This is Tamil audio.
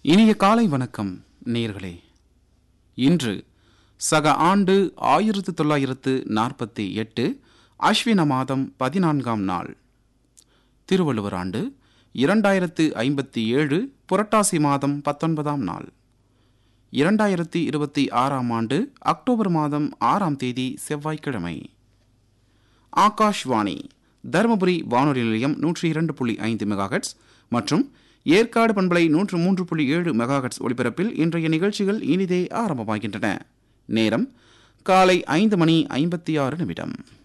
இனிய காலை வணக்கம் நேர்களே இன்று சக ஆண்டு ஆயிரத்து தொள்ளாயிரத்து நாற்பத்தி எட்டு அஸ்வின மாதம் பதினான்காம் நாள் திருவள்ளுவர் ஆண்டு இரண்டாயிரத்து ஐம்பத்தி ஏழு புரட்டாசி மாதம் பத்தொன்பதாம் நாள் இரண்டாயிரத்தி இருபத்தி ஆறாம் ஆண்டு அக்டோபர் மாதம் ஆறாம் தேதி செவ்வாய்க்கிழமை ஆகாஷ்வாணி தருமபுரி வானொலி நிலையம் நூற்றி இரண்டு புள்ளி ஐந்து மெகாஹெட்ஸ் மற்றும் ஏற்காடு பண்பலை நூற்று மூன்று புள்ளி ஏழு மெகாஹெட்ஸ் ஒலிபரப்பில் இன்றைய நிகழ்ச்சிகள் இனிதே ஆரம்பமாகின்றன நேரம் காலை ஐந்து மணி ஐம்பத்தி ஆறு நிமிடம்